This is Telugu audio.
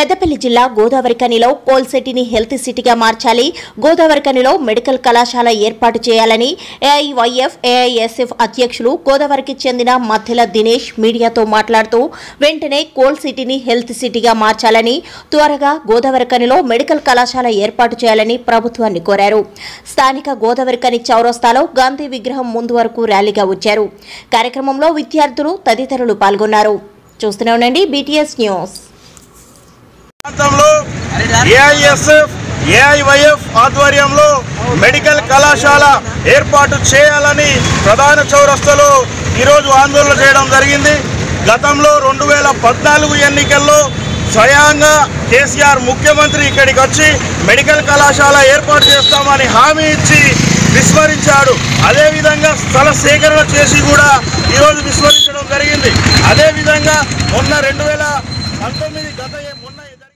పెద్దపల్లి జిల్లా గోదావరికనిలో కోల్ సిటీని హెల్త్ సిటీగా మార్చాలి గోదావరికనిలో మెడికల్ కళాశాల ఏర్పాటు చేయాలని ఏఐవైఎఫ్ ఏఐఎస్ఎఫ్ అధ్యక్షులు గోదావరికి చెందిన మధ్యల దినేష్ మీడియాతో మాట్లాడుతూ వెంటనే కోల్ సిటీని హెల్త్ సిటీగా మార్చాలని త్వరగా గోదావరికనిలో మెడికల్ కళాశాల ఏర్పాటు చేయాలని ప్రభుత్వాన్ని కోరారు స్థానిక గోదావరికని చౌరస్తాలో గాంధీ విగ్రహం ముందు వరకు ర్యాలీగా వచ్చారు కార్యక్రమంలో విద్యార్థులు తదితరులు పాల్గొన్నారు చూస్తూనే ఉండండి బీటీఎస్ న్యూస్ ప్రాంతంలో ఏఐఎస్ఎఫ్ ఏఐవైఎఫ్ ఆధ్వర్యంలో మెడికల్ కళాశాల ఏర్పాటు చేయాలని ప్రధాన చౌరస్తలో ఈరోజు ఆందోళన చేయడం జరిగింది గతంలో రెండు వేల పద్నాలుగు ఎన్నికల్లో స్వయంగా కేసీఆర్ ముఖ్యమంత్రి ఇక్కడికి వచ్చి మెడికల్ కళాశాల ఏర్పాటు చేస్తామని హామీ ఇచ్చి విస్మరించాడు అదేవిధంగా స్థల సేకరణ చేసి కూడా ఈరోజు విస్మరించడం జరిగింది అదేవిధంగా మొన్న రెండు వేల పంతొమ్మిది గత ఏ-